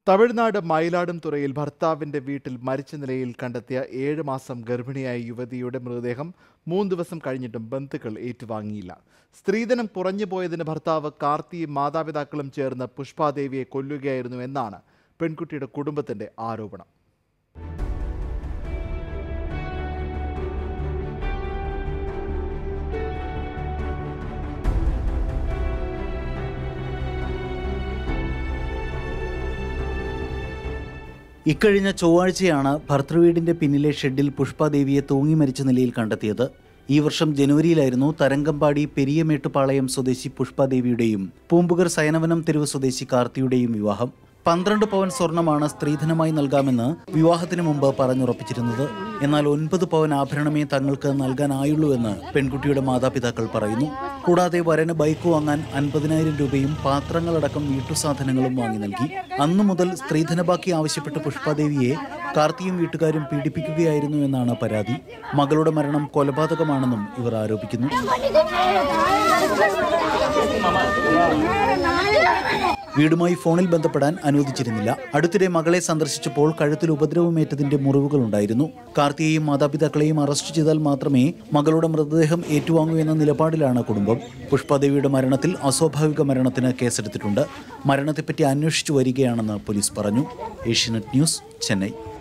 തമിഴ്നാട് മയിലാടും തുറയിൽ ഭർത്താവിന്റെ വീട്ടിൽ മരിച്ച നിലയിൽ കണ്ടെത്തിയ ഏഴ് മാസം ഗർഭിണിയായ യുവതിയുടെ മൃതദേഹം മൂന്ന് ദിവസം കഴിഞ്ഞിട്ടും ബന്ധുക്കൾ ഏറ്റുവാങ്ങിയില്ല സ്ത്രീധനം കുറഞ്ഞു പോയതിന് ഭർത്താവ് കാർത്തിയും മാതാപിതാക്കളും ചേർന്ന് പുഷ്പാദേവിയെ കൊല്ലുകയായിരുന്നു എന്നാണ് പെൺകുട്ടിയുടെ കുടുംബത്തിന്റെ ആരോപണം ഇക്കഴിഞ്ഞ ചൊവ്വാഴ്ചയാണ് ഭർത്തൃവീടിന്റെ പിന്നിലെ ഷെഡിൽ പുഷ്പാദേവിയെ തൂങ്ങി മരിച്ച നിലയിൽ കണ്ടെത്തിയത് ഈ വർഷം ജനുവരിയിലായിരുന്നു തരങ്കമ്പാടി പെരിയമേട്ടുപാളയം സ്വദേശി പുഷ്പാദേവിയുടെയും പൂമ്പുകർ സയനവനം തെരുവ് സ്വദേശി കാർത്തിയുടെയും വിവാഹം പന്ത്രണ്ട് പവൻ സ്വർണമാണ് സ്ത്രീധനമായി നൽകാമെന്ന് വിവാഹത്തിന് മുമ്പ് പറഞ്ഞുറപ്പിച്ചിരുന്നത് എന്നാൽ ഒൻപത് പവൻ ആഭരണമേ തങ്ങൾക്ക് നൽകാനായുള്ളൂ എന്ന് പെൺകുട്ടിയുടെ മാതാപിതാക്കൾ പറയുന്നു കൂടാതെ വരന് ബൈക്ക് വാങ്ങാൻ അൻപതിനായിരം രൂപയും പാത്രങ്ങളടക്കം വീട്ടുസാധനങ്ങളും വാങ്ങി നൽകി അന്നു മുതൽ സ്ത്രീധന ബാക്കി ആവശ്യപ്പെട്ട് പുഷ്പാദേവിയെ കാർത്തിയും വീട്ടുകാരും പീഡിപ്പിക്കുകയായിരുന്നു എന്നാണ് പരാതി മകളുടെ മരണം കൊലപാതകമാണെന്നും ഇവർ ആരോപിക്കുന്നു വീടുമായി ഫോണിൽ ബന്ധപ്പെടാൻ അനുവദിച്ചിരുന്നില്ല അടുത്തിടെ മകളെ സന്ദർശിച്ചപ്പോൾ കഴുത്തിൽ ഉപദ്രവമേറ്റതിന്റെ മുറിവുകൾ ഉണ്ടായിരുന്നു കാർത്തിയെയും മാതാപിതാക്കളെയും അറസ്റ്റ് ചെയ്താൽ മാത്രമേ മകളുടെ മൃതദേഹം ഏറ്റുവാങ്ങൂ എന്ന നിലപാടിലാണ് കുടുംബം പുഷ്പാദേവിയുടെ മരണത്തിൽ അസ്വാഭാവിക മരണത്തിന് കേസെടുത്തിട്ടുണ്ട് മരണത്തെപ്പറ്റി അന്വേഷിച്ചു വരികയാണെന്ന് പോലീസ് പറഞ്ഞു ഏഷ്യനെറ്റ് ന്യൂസ് ചെന്നൈ